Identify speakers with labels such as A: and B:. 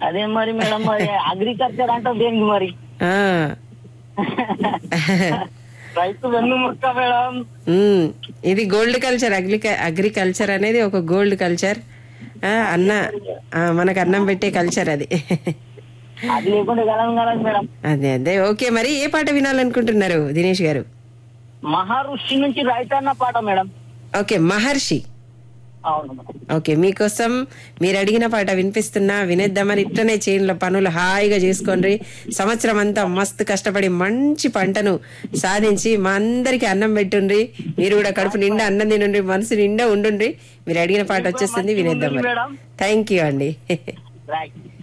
A: అదే మరి మేడం మరి అగ్రికల్చర్ అంటే దేనికి మరి
B: ఆ.
A: రైతు వెన్నుముక్క మేడం
B: ఉమ్, ఇది గోల్డ్ కల్చర్ అగ్రిక అగ్రికల్చర్ అనేది ఒక గోల్డ్ కల్చర్ ఆ, అన్న ఆ, మనకు అన్నం పెట్టే కల్చర్ అది
A: అది లేకుండా గలం గలం మేడం
B: అదే అదే ఓకే మరి ఏ పాట వినాలనుకుంటున్నారు దినేష్ గారు
A: మహర్షి నుంచి రైతన్న పాట మేడం
B: ఓకే మహర్షి
A: అవును మేడం
B: ఓకే మీకోసం మీరు అడిగిన పాట వినిపిస్తున్నా వినేద్దామని ఇట్లనే చేనుల పనులు హాయిగా చేసుకోండి సంవత్సరం అంతా మస్తు కష్టపడి మంచి పంటను సాధించి మా అందరికి అన్నం పెట్టుండ్రి మీరు కూడా కడుపు నిండా అన్నం తినండి మనసు నిండా ఉండుండ్రి మీరు అడిగిన పాట వచ్చేస్తుంది వినేద్దాం మరి
A: మేడం
B: థ్యాంక్ యూ అండి
A: రైట్